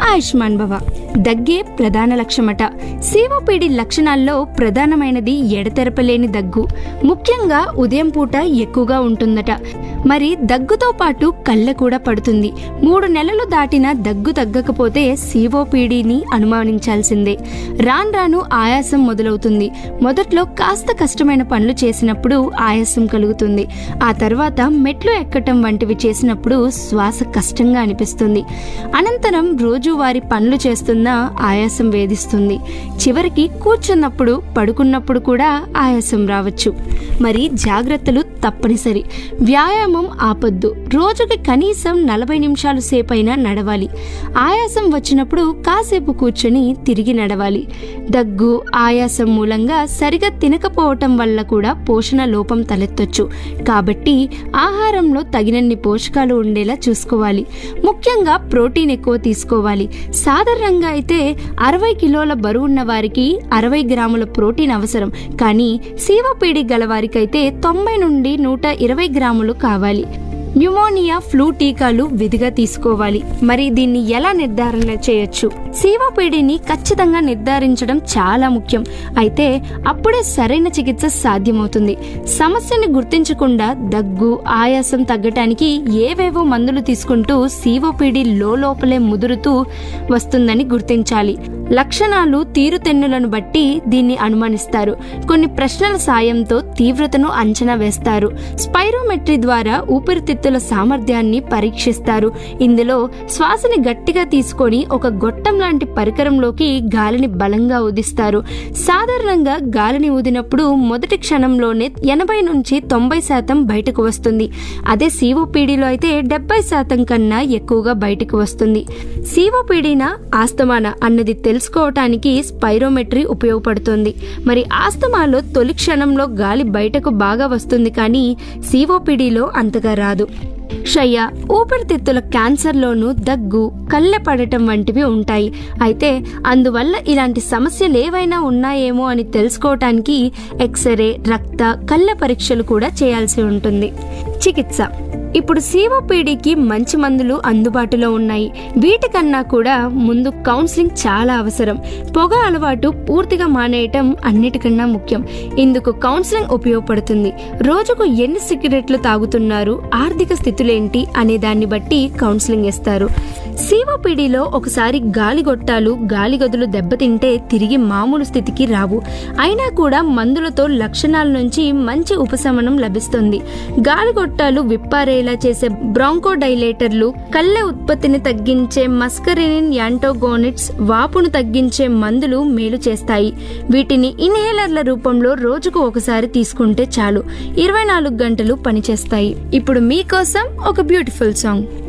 ఆయుష్మాన్ భవ దగ్గే ప్రధాన లక్ష్యమట సిఓపిడి లక్షణాల్లో ప్రధానమైనది ఎడతెరపలేని దగ్గు ముఖ్యంగా ఉదయం పూట ఎక్కువగా ఉంటుందట మరి దగ్గుతో పాటు కళ్ళ కూడా పడుతుంది మూడు నెలలు దాటిన దగ్గు తగ్గకపోతే సిఓపిడిని అనుమానించాల్సిందే రాను రాను ఆయాసం మొదలవుతుంది మొదట్లో కాస్త కష్టమైన పనులు చేసినప్పుడు ఆయాసం కలుగుతుంది ఆ తర్వాత మెట్లు ఎక్కటం వంటివి చేసినప్పుడు శ్వాస కష్టంగా అనిపిస్తుంది అనంతరం రోజువారి పనులు చేస్తున్నా ఆయాసం వేధిస్తుంది చివరికి కూర్చున్నప్పుడు పడుకున్నప్పుడు కూడా ఆయాసం రావచ్చు మరి జాగ్రత్తలు తప్పనిసరి వ్యాయామం ఆపొద్దు రోజుకి కనీసం నలభై నిమిషాలు సేపైనా నడవాలి ఆయాసం వచ్చినప్పుడు కాసేపు కూర్చొని తిరిగి నడవాలి దగ్గు ఆయాసం మూలంగా సరిగా తినకపోవటం వల్ల కూడా పోషణ లోపం తలెత్తొచ్చు కాబట్టి ఆహారంలో తగినన్ని పోషకాలు ఉండేలా చూసుకోవాలి ముఖ్యంగా ప్రోటీన్ ఎక్కువ తీసుకోవాలి సాధారణంగా అయితే అరవై కిలోల బరువున్న వారికి అరవై గ్రాముల ప్రోటీన్ అవసరం కానీ సీవపీడి గల వారికైతే తొంభై నుండి నూట ఇరవై గ్రాములు కావాలి న్యూమోనియా ఫ్లూ టీకాలు విధిగా తీసుకోవాలి మరి దీన్ని ఎలా నిర్ధారణ చేయొచ్చు సిఓపిడిని ఖచ్చితంగా నిర్ధారించడం చాలా ముఖ్యం అయితే అప్పుడే సరైన చికిత్స సాధ్యమవుతుంది సమస్యని గుర్తించకుండా దగ్గు ఆయాసం తగ్గటానికి ఏవేవో మందులు తీసుకుంటూ సిఓపిడి లోపలే ముదురుతూ వస్తుందని గుర్తించాలి లక్షణాలు తీరుతెన్నులను బట్టి దీన్ని అనుమానిస్తారు కొన్ని ప్రశ్నల సాయంతో తీవ్రతను అంచనా వేస్తారు స్పైరోమెట్రీ ద్వారా ఊపిరితిత్తుల సామర్థ్యాన్ని పరీక్షిస్తారు ఇందులో శ్వాసని గట్టిగా తీసుకొని ఒక గొట్టం లాంటి పరికరంలోకి గాలిని బలంగా ఊదిస్తారు సాధారణంగా గాలిని ఊదినప్పుడు మొదటి క్షణంలోనే ఎనభై నుంచి తొంభై శాతం బయటకు వస్తుంది అదే సిఓపిడిలో అయితే డెబ్బై శాతం కన్నా ఎక్కువగా బయటకు వస్తుంది సిఓపిడినా ఆస్తమానా అన్నది తెలుసుకోవటానికి స్పైరోమెట్రీ ఉపయోగపడుతుంది మరి ఆస్తమాలో తొలి క్షణంలో గాలి బయటకు బాగా వస్తుంది కానీ సిఓపిడిలో అంతగా రాదు క్షయ ఊపిరితిత్తుల క్యాన్సర్లోనూ దగ్గు కళ్ళె పడటం వంటివి ఉంటాయి అయితే అందువల్ల ఇలాంటి సమస్యలు ఏవైనా ఉన్నాయేమో అని తెలుసుకోవటానికి ఎక్స్రే రక్త కళ్ళ పరీక్షలు కూడా చేయాల్సి ఉంటుంది చికిత్స ఇప్పుడు సిఓపిడికి మంచి మందులు అందుబాటులో ఉన్నాయి వీటికన్నా కూడా ముందు కౌన్సిలింగ్ చాలా అవసరం పొగ అలవాటు పూర్తిగా మానేయటం అన్నిటికన్నా ముఖ్యం ఇందుకు కౌన్సిలింగ్ ఉపయోగపడుతుంది రోజుకు ఎన్ని సిగరెట్లు తాగుతున్నారు ఆర్థిక స్థితులేంటి అనే దాన్ని బట్టి కౌన్సిలింగ్ ఇస్తారు సిఓపిడిలో ఒకసారి గాలిగొట్టాలు గాలిగదులు దెబ్బతింటే తిరిగి మామూలు స్థితికి రావు అయినా కూడా మందులతో లక్షణాల నుంచి మంచి ఉపశమనం లభిస్తుంది గాలిగొట్టాలు విప్పారేలా చేసే బ్రాంకోడైలేటర్లు కళ్ళె ఉత్పత్తిని తగ్గించే మస్కరినిన్ యాంటోగోనిట్స్ వాపును తగ్గించే మందులు మేలు చేస్తాయి వీటిని ఇన్హేలర్ల రూపంలో రోజుకు ఒకసారి తీసుకుంటే చాలు ఇరవై నాలుగు గంటలు పనిచేస్తాయి ఇప్పుడు మీకోసం ఒక బ్యూటిఫుల్ సాంగ్